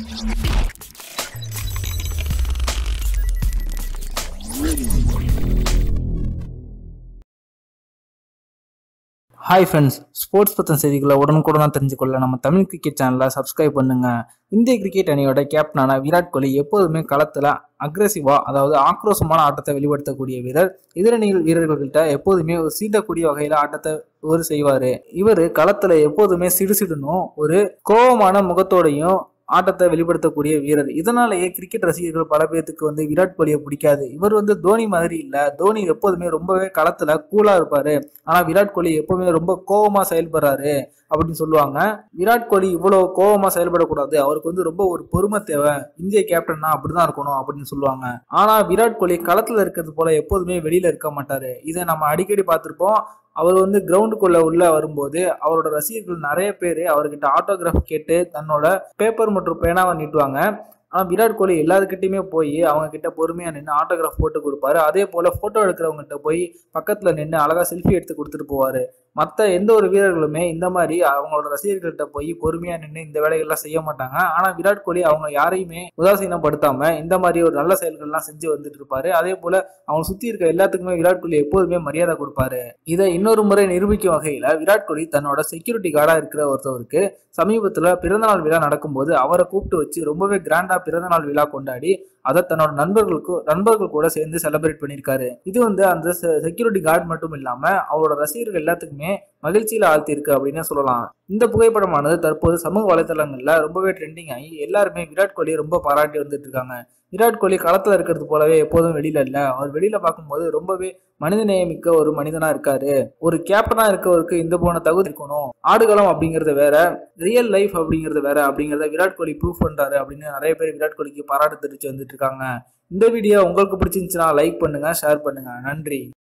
hi friends sports பற்றின செய்திகளை உடனுக்குடன் தெரிஞ்சுக்கொள்ள நம்ம தமிழ் கிரிக்கெட் சேனலை சப்ஸ்கிரைப் பண்ணுங்க இந்திய கிரிக்கெட் அணியோட கேப்டனான விராட் கோலி எப்போதுமே களத்தில் அக்ரெசிவா அதாவது ஆக்ரோஷமான ஆட்டத்தை வெளிப்படுத்தக்கூடிய வீரர் எதிரணி வீரர்கள்கிட்ட எப்போதுமே ஒரு சீண்டக்கூடிய வகையில் ஆட்டத்தை இவர் செய்வார் இவர் களத்தில் எப்போதுமே சிடுசிடுனும் ஒரு கோபமான முகத்தோடையும் ஆட்டத்தை வெளிப்படுத்தக்கூடிய வீரர் இதனாலேயே கிரிக்கெட் ரசிகர்கள் பல பேர்த்துக்கு வந்து விராட் கோலியை பிடிக்காது இவர் வந்து தோனி மாதிரி இல்ல தோனி எப்போதுமே ரொம்பவே களத்துல கூலா இருப்பாரு ஆனா விராட் கோலி எப்பவுமே ரொம்ப கோவமா செயல்படுறாரு அப்படின்னு சொல்லுவாங்க விராட் கோலி இவ்வளவு கோவமா செயல்படக்கூடாது அவருக்கு வந்து ரொம்ப ஒரு பொறுமை தேவை இந்திய கேப்டன்னா அப்படிதான் இருக்கணும் அப்படின்னு சொல்லுவாங்க ஆனா விராட் கோலி களத்துல இருக்கிறது போல எப்போதுமே வெளியில இருக்க மாட்டாரு இதை நம்ம அடிக்கடி பார்த்திருப்போம் அவர் வந்து கிரவுண்டுக்குள்ள உள்ள வரும்போது அவரோட ரசிகர்கள் நிறைய பேர் அவர்கிட்ட ஆட்டோகிராஃப் கேட்டு தன்னோட பேப்பர் மற்றும் பேனாவை நீட்டுவாங்க ஆனால் விராட் கோலி எல்லாருக்கிட்டையுமே போய் அவங்க கிட்ட பொறுமையாக நின்று ஆட்டோகிராஃப் போட்டு கொடுப்பாரு அதே போல் ஃபோட்டோ எடுக்கிறவங்ககிட்ட போய் பக்கத்தில் நின்று அழகாக செல்ஃபி எடுத்து கொடுத்துட்டு போவார் மற்ற எந்த ஒரு வீரர்களுமே இந்த மாதிரி அவங்களோட ரசிகர்கள்ட்ட போய் பொறுமையாக நின்று இந்த வேலைகள்லாம் செய்ய மாட்டாங்க ஆனால் விராட் கோலி அவங்க யாரையுமே உதாசீனப்படுத்தாம இந்த மாதிரி ஒரு நல்ல செயல்கள்லாம் செஞ்சு வந்துட்டு இருப்பாரு அதே போல் அவங்க சுற்றி இருக்க எல்லாத்துக்குமே விராட் கோலி எப்போதுமே மரியாதை கொடுப்பாரு இதை இன்னொரு முறை நிரூபிக்கும் வகையில் விராட் கோலி தன்னோட செக்யூரிட்டி கார்டாக இருக்கிற ஒருத்தவருக்கு சமீபத்தில் பிறந்தநாள் விழா நடக்கும்போது அவரை கூப்பிட்டு வச்சு ரொம்பவே கிராண்டாக பிறந்தநாள் விழா கொண்டாடி அதை தன்னோட நண்பர்களுக்கு நண்பர்கள் கூட சேர்ந்து செலிப்ரேட் பண்ணியிருக்காரு இது வந்து அந்த செக்யூரிட்டி கார்டு மட்டும் இல்லாம அவரோட ரசிகர்கள் எல்லாத்துக்குமே மகிழ்ச்சியில ஆழ்த்தியிருக்கு அப்படின்னு சொல்லலாம் இந்த புகைப்படமானது தற்போது சமூக வலைதளங்கள்ல ரொம்பவே ட்ரெண்டிங் ஆகி எல்லாருமே விராட் கோலியை ரொம்ப பாராட்டி வந்துட்டு இருக்காங்க விராட் கோலி களத்துல இருக்கிறது போலவே எப்போதும் வெளியில இல்ல அவர் வெளியில பார்க்கும்போது ரொம்பவே மனிதநேயமிக்க ஒரு மனிதனா இருக்காரு ஒரு கேப்டனா இருக்கவருக்கு இந்த போன தகுதி இருக்கணும் ஆடுகளம் அப்படிங்கறது வேற ரியல் லைஃப் அப்படிங்கிறது வேற அப்படிங்கிறத விராட் கோலி ப்ரூவ் பண்றாரு அப்படின்னு நிறைய பேர் விராட் கோலிக்கு பாராட்டு தெரிவிச்சு வந்துட்டு இருக்காங்க இந்த வீடியோ உங்களுக்கு பிடிச்சிருந்துச்சுன்னா லைக் பண்ணுங்க ஷேர் பண்ணுங்க நன்றி